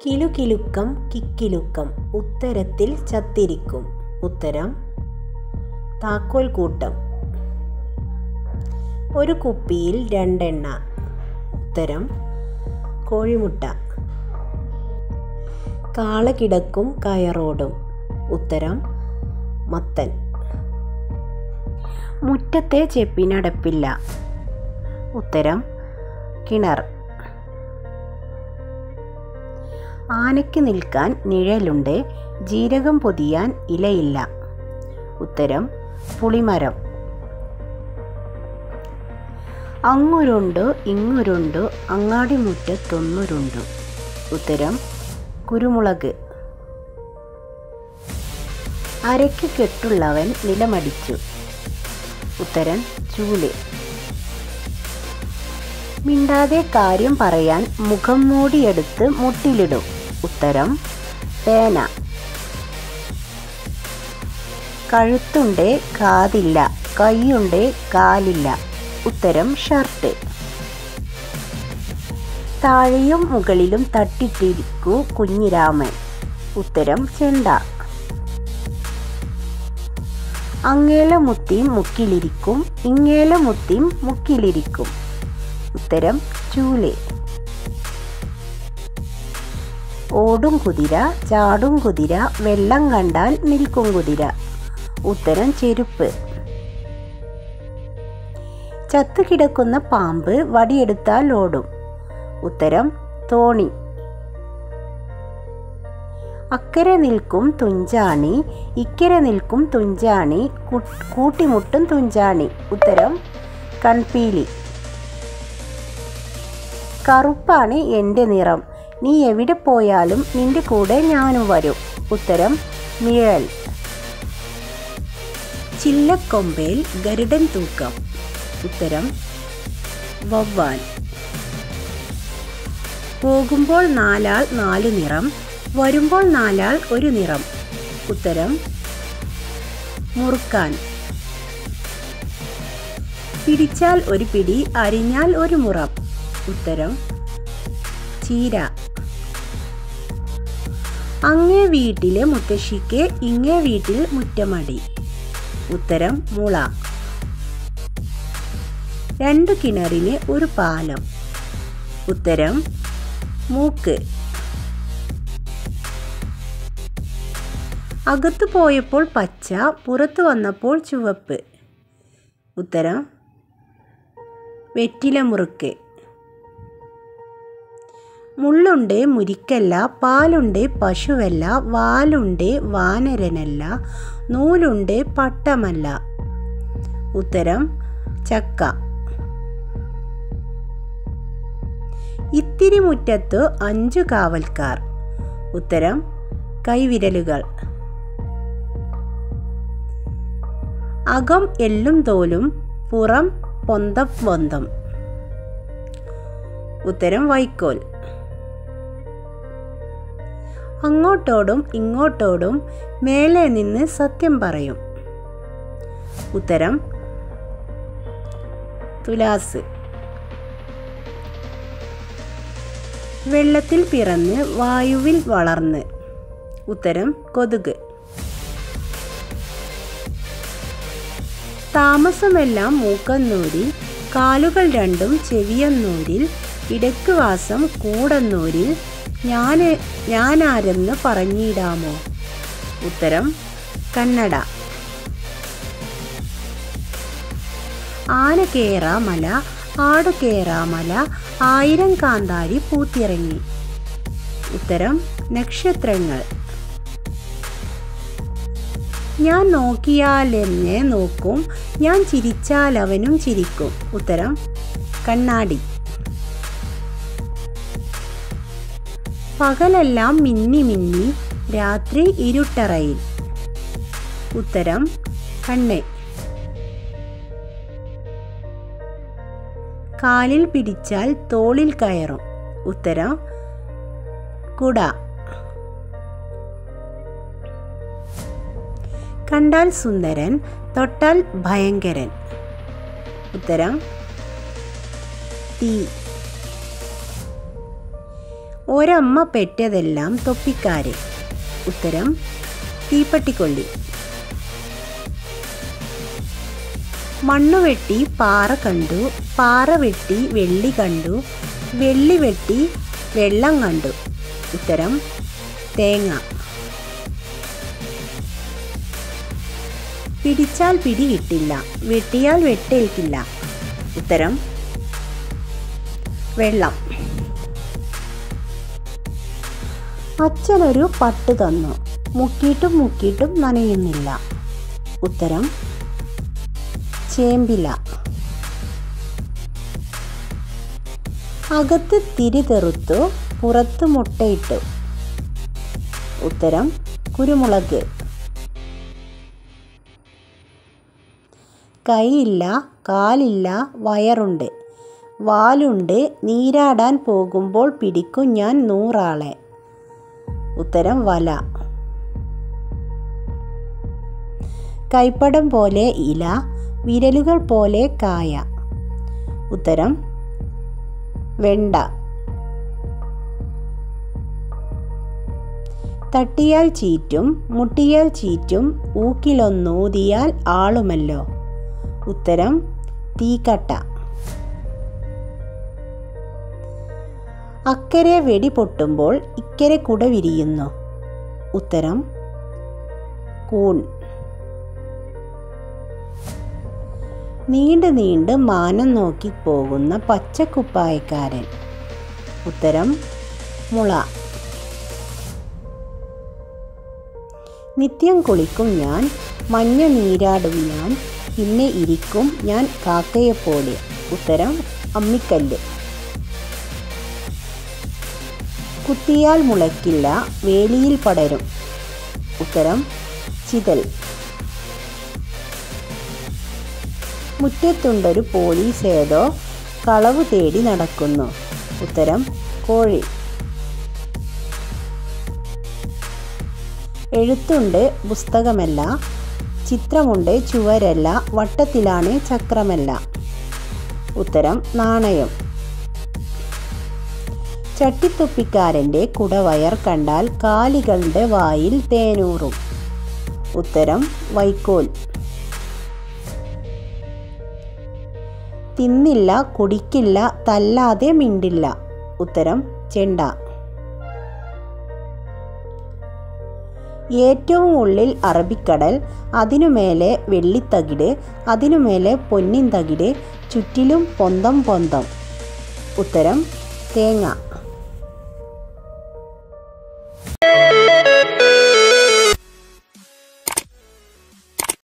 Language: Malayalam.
കിലുകിലുക്കം കിക്കിലുക്കം ഉത്തരത്തിൽ ചത്തിരിക്കും ഉത്തരം താക്കോൽ കൂട്ടം ഒരു കുപ്പിയിൽ രണ്ടെണ്ണ ഉത്തരം കോഴിമുട്ട കാള കിടക്കും കയറോടും ഉത്തരം മത്തൻ മുറ്റത്തെ ചെപ്പിനടപ്പില്ല ഉത്തരം കിണർ ആനയ്ക്ക് നിൽക്കാൻ നിഴലുണ്ട് ജീരകം പൊതിയാൻ ഇലയില്ല ഉത്തരം പുളിമരം അങ്ങുരുണ്ട് ഇങ്ങുരുണ്ട് അങ്ങാടിമുറ്റത്തൊന്നുരുണ്ട് ഉത്തരം കുരുമുളക് അരയ്ക്ക് കെട്ടുള്ളവൻ നിലമടിച്ചു ഉത്തരം ചൂല് മിണ്ടാതെ കാര്യം പറയാൻ മുഖം മൂടിയെടുത്ത് മുട്ടിലിടും ഉത്തരം പേന കഴുത്തുണ്ട് കാതില്ല കൈയുണ്ട് കാലില്ല ഉത്തരം ഷർട്ട് താഴെയും മുകളിലും തട്ടിട്ടിരിക്കൂ കുഞ്ഞിരാമൻ ഉത്തരം ചെണ്ട അങ്ങേല മുത്തിയും മുക്കിലിരിക്കും ഇങ്ങേല മുത്തിയും മുക്കിലിരിക്കും ഉത്തരം ചൂല് ഓടും കുതിര ചാടും കുതിര വെള്ളം കണ്ടാൽ നിൽക്കും കുതിര ഉത്തരം ചെരുപ്പ് ചത്തുകിടക്കുന്ന പാമ്പ് വടിയെടുത്താൽ ഓടും ഉത്തരം തോണി അക്കരെ നിൽക്കും തുഞ്ചാണി ഇക്കരെ നിൽക്കും തുഞ്ചാണി കൂട്ടിമുട്ടും തുഞ്ചാണി ഉത്തരം കൺപീലി കറുപ്പാണ് എൻ്റെ നിറം നീ എവിടെ പോയാലും നിന്റെ കൂടെ ഞാനും വരും ഉത്തരം നിഴൽ ചില്ലക്കൊമ്പേൽ ഗരുഡൻ തൂക്കം ഉത്തരം വവ്വാൽ പോകുമ്പോൾ നാലാൾ നാല് നിറം വരുമ്പോൾ നാലാൾ ഒരു നിറം ഉത്തരം മുറുക്കാൻ പിടിച്ചാൽ ഒരു പിടി അരിഞ്ഞാൽ ഒരു മുറം ഉത്തരം ചീര അങ്ങേ വീട്ടിലെ മുത്തശ്ശിക്ക് ഇങ്ങേ വീട്ടിൽ മുറ്റമടി ഉത്തരം മുള രണ്ട് കിണറിന് ഒരു പാലം ഉത്തരം മൂക്ക് അകത്തു പോയപ്പോൾ പച്ച പുറത്തു വന്നപ്പോൾ ചുവപ്പ് ഉത്തരം വെറ്റില മുറുക്ക് മുള്ളുണ്ട് മുരിക്കല്ല പാലുണ്ട് പശുവല്ല വാലുണ്ട് വാനരനല്ല നൂലുണ്ട് പട്ടമല്ല ഉത്തരം ചക്ക ഇത്തിരി മുറ്റത്ത് അഞ്ചു കാവൽക്കാർ ഉത്തരം കൈവിരലുകൾ അകം എല്ലും തോലും പുറം പൊന്തം പൊന്തം ഉത്തരം വൈക്കോൽ അങ്ങോട്ടോടും ഇങ്ങോട്ടോടും മേലെ നിന്ന് സത്യം പറയും ഉത്തരം തുലാസ് വെള്ളത്തിൽ പിറന്ന് വായുവിൽ വളർന്ന് ഉത്തരം കൊതുക് താമസമെല്ലാം മൂക്കന്നൂരിൽ കാലുകൾ രണ്ടും ചെവിയന്നൂരിൽ ഇടക്ക് വാസം കൂടന്നൂരിൽ ഞാൻ ഞാനാരെന്ന് പറഞ്ഞിടാമോ ഉത്തരം കന്നഡ ആന കേറാമല ആട് കേറാമല ആയിരം കാന്താരി പൂത്തിറങ്ങി ഉത്തരം നക്ഷത്രങ്ങൾ ഞാൻ നോക്കിയാലെന്നെ നോക്കും ഞാൻ ചിരിച്ചാൽ അവനും ചിരിക്കും ഉത്തരം കണ്ണാടി പകലെല്ലാം മിന്നി മിന്നി രാത്രി ഇരുട്ടറയിൽ ഉത്തരം കണ്ണ് കാലിൽ പിടിച്ചാൽ തോളിൽ കയറും ഉത്തരം കുട കണ്ടാൽ സുന്ദരൻ തൊട്ടാൽ ഭയങ്കരൻ ഉത്തരം തീ ഒരമ്മ പെറ്റതെല്ലാം തൊപ്പിക്കാര് ഉത്തരം തീപ്പട്ടിക്കൊള്ളി മണ്ണ് വെട്ടി പാറ കണ്ടു പാറ വെട്ടി വെള്ളി കണ്ടു വെള്ളി വെട്ടി വെള്ളം കണ്ടു ഉത്തരം തേങ്ങ പിടിച്ചാൽ പിടി കിട്ടില്ല വെട്ടിയാൽ വെട്ടേൽക്കില്ല ഉത്തരം വെള്ളം അച്ഛനൊരു പട്ട് തന്നു മുക്കിയിട്ടും മുക്കിയിട്ടും നനയുന്നില്ല ഉത്തരം ചേമ്പില അകത്ത് തിരി തെറുത്തു പുറത്ത് മുട്ടയിട്ടു ഉത്തരം കുരുമുളക് കൈയില്ല കാലില്ല വയറുണ്ട് വാലുണ്ട് നീരാടാൻ പോകുമ്പോൾ പിടിക്കും ഞാൻ നൂറാളെ ഉത്തരം വല കൈപ്പടം പോലെ ഇല വിരലുകൾ പോലെ കായ ഉത്തരം വെണ്ട തട്ടിയാൽ ചീറ്റും മുട്ടിയാൽ ചീറ്റും ഊക്കിലൊന്നൂതിയാൽ ആളുമല്ലോ ഉത്തരം തീക്കട്ട അക്കരെ വെടി പൊട്ടുമ്പോൾ ഇക്കരെ കുട വിരിയുന്നു ഉത്തരം കൂൺ നീണ്ട് നീണ്ട് മാനം നോക്കി പോകുന്ന പച്ചക്കുപ്പായക്കാരൻ ഉത്തരം മുള നിത്യം കുളിക്കും ഞാൻ മഞ്ഞ നീരാടും ഞാൻ പിന്നെ ഇരിക്കും ഞാൻ കാക്കയെപ്പോലെ ഉത്തരം അമ്മിക്കല്ല് കുത്തിയാൽ മുളയ്ക്കില്ല വേലിയിൽ പടരും ഉത്തരം ചിതൽ മുറ്റത്തുണ്ടൊരു പോലീസ് ഏതോ കളവ് തേടി നടക്കുന്നു ഉത്തരം കോഴി എഴുത്തുണ്ട് പുസ്തകമല്ല ചിത്രമുണ്ട് ചുവരല്ല വട്ടത്തിലാണ് ചക്രമല്ല ഉത്തരം നാണയം ചട്ടിത്തൊപ്പിക്കാരൻ്റെ കുടവയർ കണ്ടാൽ കാലികളുടെ വായിൽ തേനൂറും ഉത്തരം വൈക്കോൽ തിന്നില്ല കുടിക്കില്ല തല്ലാതെ മിണ്ടില്ല ഉത്തരം ചെണ്ട ഏറ്റവും ഉള്ളിൽ അറബിക്കടൽ അതിനുമേലെ വെള്ളിത്തകിട് അതിനുമേലെ പൊന്നിൻ തകിട് ചുറ്റിലും പൊന്തം പൊന്തം ഉത്തരം തേങ്ങ